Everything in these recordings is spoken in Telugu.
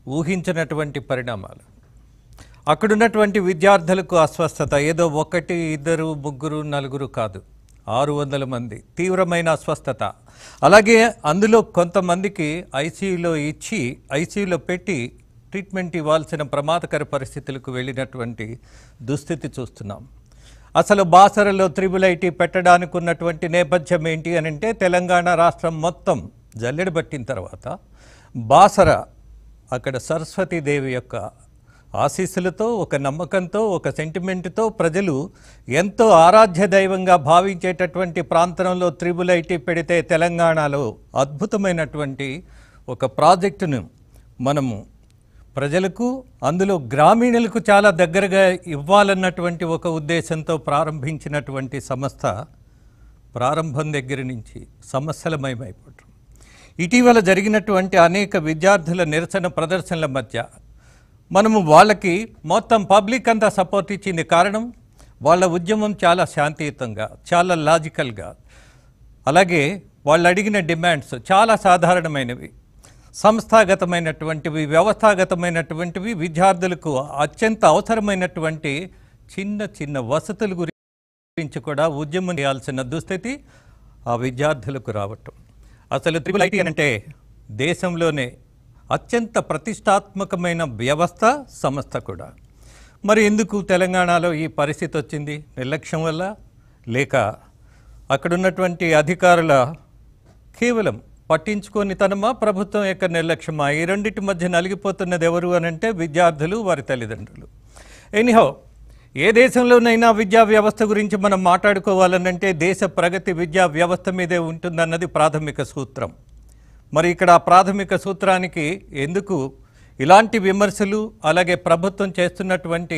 ఊహించినటువంటి పరిణామాలు అక్కడున్నటువంటి విద్యార్థులకు అస్వస్థత ఏదో ఒకటి ఇద్దరు ముగ్గురు నలుగురు కాదు ఆరు వందల మంది తీవ్రమైన అస్వస్థత అలాగే అందులో కొంతమందికి ఐసీయూలో ఇచ్చి ఐసీయూలో పెట్టి ట్రీట్మెంట్ ఇవ్వాల్సిన ప్రమాదకర పరిస్థితులకు వెళ్ళినటువంటి దుస్థితి చూస్తున్నాం అసలు బాసరలో త్రిబుల్ ఐటీ పెట్టడానికి ఉన్నటువంటి నేపథ్యం ఏంటి అని అంటే తెలంగాణ రాష్ట్రం మొత్తం జల్లెడ పట్టిన తర్వాత బాసర అక్కడ సరస్వతీదేవి యొక్క ఆశీస్సులతో ఒక నమ్మకంతో ఒక సెంటిమెంట్తో ప్రజలు ఎంతో ఆరాధ్య దైవంగా భావించేటటువంటి ప్రాంతంలో త్రిబుల్ ఐటీ పెడితే తెలంగాణలో అద్భుతమైనటువంటి ఒక ప్రాజెక్టును మనము ప్రజలకు అందులో గ్రామీణులకు చాలా దగ్గరగా ఇవ్వాలన్నటువంటి ఒక ఉద్దేశంతో ప్రారంభించినటువంటి సంస్థ ప్రారంభం దగ్గర నుంచి సమస్యలమయమైపోవటం ఇటీవల జరిగినటువంటి అనేక విద్యార్థుల నిరసన ప్రదర్శనల మధ్య మనము వాళ్ళకి మొత్తం పబ్లిక్ అంతా సపోర్ట్ ఇచ్చింది కారణం వాళ్ళ ఉద్యమం చాలా శాంతియుతంగా చాలా లాజికల్గా అలాగే వాళ్ళు అడిగిన డిమాండ్స్ చాలా సాధారణమైనవి సంస్థాగతమైనటువంటివి వ్యవస్థాగతమైనటువంటివి విద్యార్థులకు అత్యంత అవసరమైనటువంటి చిన్న చిన్న వసతుల గురించి కూడా ఉద్యమం చేయాల్సిన దుస్థితి ఆ విద్యార్థులకు రావటం అసలు త్రిపుల్ ఐటీ అంటే దేశంలోనే అత్యంత ప్రతిష్టాత్మకమైన వ్యవస్థ సంస్థ కూడా మరి ఎందుకు తెలంగాణలో ఈ పరిస్థితి వచ్చింది నిర్లక్ష్యం వల్ల లేక అక్కడున్నటువంటి అధికారుల కేవలం పట్టించుకొని తనమా ప్రభుత్వం యొక్క నిర్లక్ష్యమా ఈ రెండింటి మధ్య నలిగిపోతున్నది ఎవరు అని అంటే విద్యార్థులు వారి తల్లిదండ్రులు ఎనీహౌ ఏ దేశంలోనైనా విద్యా వ్యవస్థ గురించి మనం మాట్లాడుకోవాలనంటే దేశ ప్రగతి విద్యా వ్యవస్థ మీదే ఉంటుందన్నది ప్రాథమిక సూత్రం మరి ఇక్కడ ఆ ప్రాథమిక సూత్రానికి ఎందుకు ఇలాంటి విమర్శలు అలాగే ప్రభుత్వం చేస్తున్నటువంటి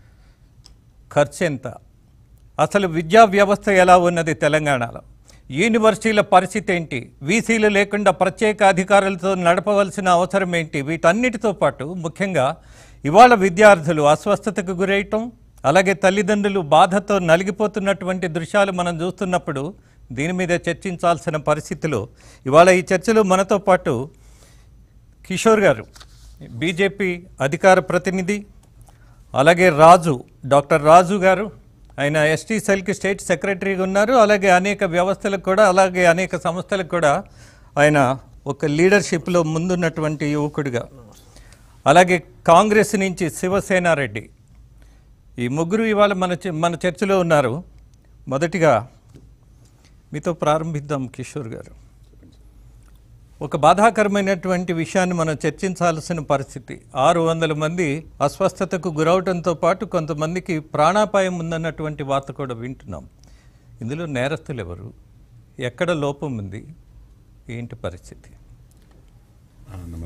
ఖర్చు ఎంత అసలు విద్యా వ్యవస్థ ఎలా ఉన్నది తెలంగాణలో యూనివర్సిటీల పరిస్థితి ఏంటి వీసీలు లేకుండా ప్రత్యేక అధికారులతో నడపవలసిన అవసరం ఏంటి వీటన్నిటితో పాటు ముఖ్యంగా ఇవాళ విద్యార్థులు అస్వస్థతకు గురేయటం అలాగే తల్లిదండ్రులు బాధతో నలిగిపోతున్నటువంటి దృశ్యాలు మనం చూస్తున్నప్పుడు దీని మీద చర్చించాల్సిన పరిస్థితిలో ఇవాళ ఈ చర్చలో మనతో పాటు కిషోర్ గారు బీజేపీ అధికార ప్రతినిధి అలాగే రాజు డాక్టర్ రాజు గారు ఆయన ఎస్టీ సెల్కి స్టేట్ సెక్రటరీగా ఉన్నారు అలాగే అనేక వ్యవస్థలకు కూడా అలాగే అనేక సంస్థలకు కూడా ఆయన ఒక లీడర్షిప్లో ముందున్నటువంటి యువకుడిగా అలాగే కాంగ్రెస్ నుంచి శివసేనారెడ్డి ఈ ముగ్గురు ఇవాళ మన చ- మన చర్చలో ఉన్నారు మొదటిగా మీతో ప్రారంభిద్దాం కిషోర్ గారు ఒక బాధాకరమైనటువంటి విషయాన్ని మనం చర్చించాల్సిన పరిస్థితి ఆరు వందల మంది అస్వస్థతకు గురవడంతో పాటు కొంతమందికి ప్రాణాపాయం ఉందన్నటువంటి వార్త కూడా వింటున్నాం ఇందులో నేరస్తులు ఎవరు ఎక్కడ లోపం ఉంది ఏంటి పరిస్థితి ఆ, నమస్తే